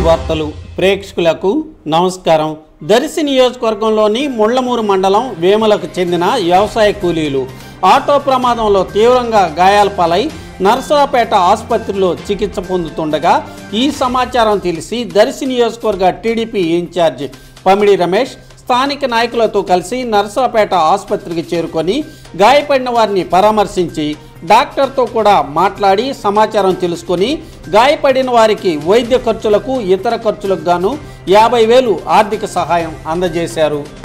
వార్తలు ప్రేక్షకులకు నమస్కారం దర్శి నియోజకవర్గంలోని ముళ్లమూరు మండలం వేములకు చెందిన వ్యవసాయ కూలీలు ఆటో ప్రమాదంలో తీవ్రంగా గాయాల పాలై నర్సరాపేట ఆసుపత్రిలో చికిత్స పొందుతుండగా ఈ సమాచారం తెలిసి దర్శి నియోజకవర్గ టీడీపీ ఇన్ఛార్జ్ పమిడి రమేష్ స్థానిక నాయకులతో కలిసి నర్సరాపేట ఆసుపత్రికి చేరుకొని గాయపడిన వారిని పరామర్శించి డాక్టర్తో కూడా మాట్లాడి సమాచారం తెలుసుకొని గాయపడిన వారికి వైద్య ఖర్చులకు ఇతర ఖర్చులకు గాను యాభై వేలు ఆర్థిక సహాయం అందజేశారు